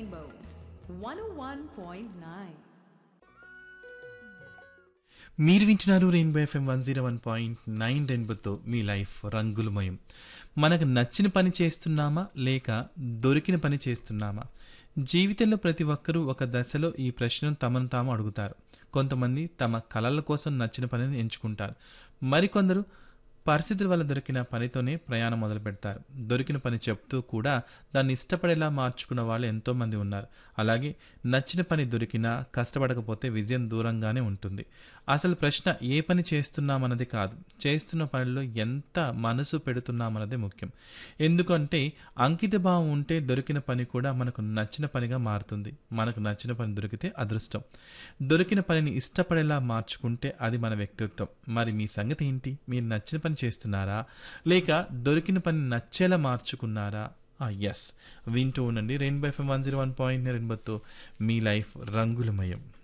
Rainbow 101.9. మీరు వింటున్నారు Rainbow FM one zero one point nine రెయిన్బోతో మీ లైఫ్ రంగులమయం మనకు నచ్చిన పని చేస్తున్నామా లేక దొరికిన పని చేస్తున్నామా జీవితంలో ప్రతి ఒక్కరూ ఒక దశలో ఈ ప్రశ్నను తమను తాము అడుగుతారు కొంతమంది తమ కళల కోసం నచ్చిన పనిని ఎంచుకుంటారు మరికొందరు పరిస్థితుల వల్ల దొరికిన పనితోనే ప్రయాణం మొదలు పెడతారు దొరికిన పని చెప్తూ కూడా దాన్ని ఇష్టపడేలా మార్చుకున్న వాళ్ళు ఎంతోమంది ఉన్నారు అలాగే నచ్చిన పని దొరికినా కష్టపడకపోతే విజయం దూరంగానే ఉంటుంది అసలు ప్రశ్న ఏ పని చేస్తున్నామన్నది కాదు చేస్తున్న పనిలో ఎంత మనసు పెడుతున్నామన్నదే ముఖ్యం ఎందుకంటే అంకిత భావం ఉంటే దొరికిన పని కూడా మనకు నచ్చిన పనిగా మారుతుంది మనకు నచ్చిన పని దొరికితే అదృష్టం దొరికిన పనిని ఇష్టపడేలా మార్చుకుంటే అది మన వ్యక్తిత్వం మరి మీ సంగతి ఏంటి మీరు నచ్చిన పని చేస్తున్నారా లేక దొరికిన పని నచ్చేలా మార్చుకున్నారా ఎస్ వింటూ ఉండండి Rainbow FM one zero one point రెయిన్బోతో మీ లైఫ్ రంగులమయం